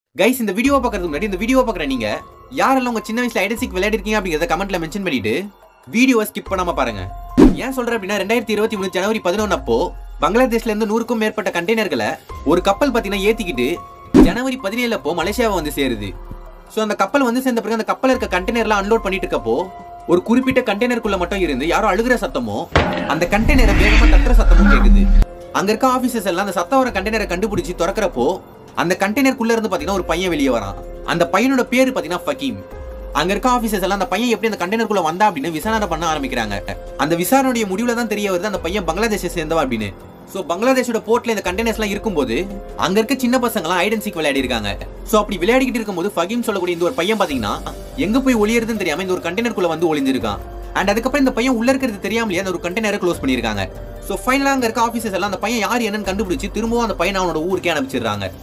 guys இந்த video பார்க்கறதுக்கு முன்னாடி இந்த வீடியோ பார்க்குற நீங்க யாரெல்லாம் உங்க சின்ன வயசுல ஐடசிக் விளையாடிருக்கீங்க அப்படிங்கறத கமெண்ட்ல மென்ஷன் பண்ணிட்டு வீடியோவை ஸ்கிப் பண்ணாம பாருங்க ஏன் சொல்றேன் அப்படின்னா ரெண்டாயிரத்தி இருபத்தி மூணு ஜனவரி பதினொன்று அப்போ பங்களாதேஷ்ல இருந்து நூறுக்கும் மேற்பட்ட கண்டெய்னர்களை ஒரு கப்பல் பாத்தீங்கன்னா ஏத்திக்கிட்டு ஜனவரி பதினேழு அப்போ மலேசியாவை வந்து சேருது ஸோ அந்த கப்பல் வந்து சேர்ந்த பிறகு அந்த கப்பல் இருக்க கண்டெய்னர்லாம் அன்லோட் பண்ணிட்டு இருக்கப்போ ஒரு குறிப்பிட்ட கண்டெய்னருக்குள்ள மட்டும் இருந்து யாரோ அழுகிற சத்தமும் அந்த கண்டெய்னரை வேகமா தட்டுற சத்தமும் கேக்குது அங்க இருக்க ஆபீசர்ஸ் எல்லாம் அந்த சத்தம் வர கண்டெய்னரை கண்டுபிடிச்சு திறக்கிறப்போ அந்த கண்டெய்னருக்குள்ள இருந்து பாத்தீங்கன்னா ஒரு பையன் வெளியே வரான் அந்த பையனோட பேரு பாத்தீங்கன்னா ஃபகீம் அங்க இருக்க ஆபீசர்ஸ் எல்லாம் அந்த பையன் எப்படி அந்த கண்டெய்னருக்குள்ள வந்தா அப்படின்னு விசாரணை பண்ண ஆரம்பிக்கிறாங்க அந்த விசாரணையுடைய முடிவுல தான் தெரிய வருது அந்த பையன் பங்களாதேஷை சேர்ந்தவா அப்படின்னு சோ பங்களாதேஷோட போர்ட்ல இந்த கண்டெய்னர்ஸ் எல்லாம் இருக்கும்போது அங்க இருக்க சின்ன பசங்க எல்லாம் ஐடென்சிக் விளையாடி இருக்காங்க சோ அப்படி விளையாடிக்கிட்டு இருக்கும்போது ஃபகீம் சொல்லக்கூடிய இந்த ஒரு பையன் பாத்தீங்கன்னா எங்க போய் ஒளியறதுன்னு தெரியாம இந்த ஒரு கண்டெய்னருக்குள்ள வந்து ஒளிஞ்சிருக்கான் அண்ட் அதுக்கப்புறம் இந்த பையன் உள்ள இருக்கிறது தெரியாமலே அந்த ஒரு கண்டெய்னரை க்ளோஸ் பண்ணிருக்காங்க சோ ஃபைனலா அங்க இருக்க ஆபீசர்ஸ் எல்லாம் அந்த பையன் யார் என்னன்னு கண்டுபிடிச்சு திரும்பவும் அந்த பையனை அவனோட ஊருக்கே அனுப்பிச்சிடுறாங்க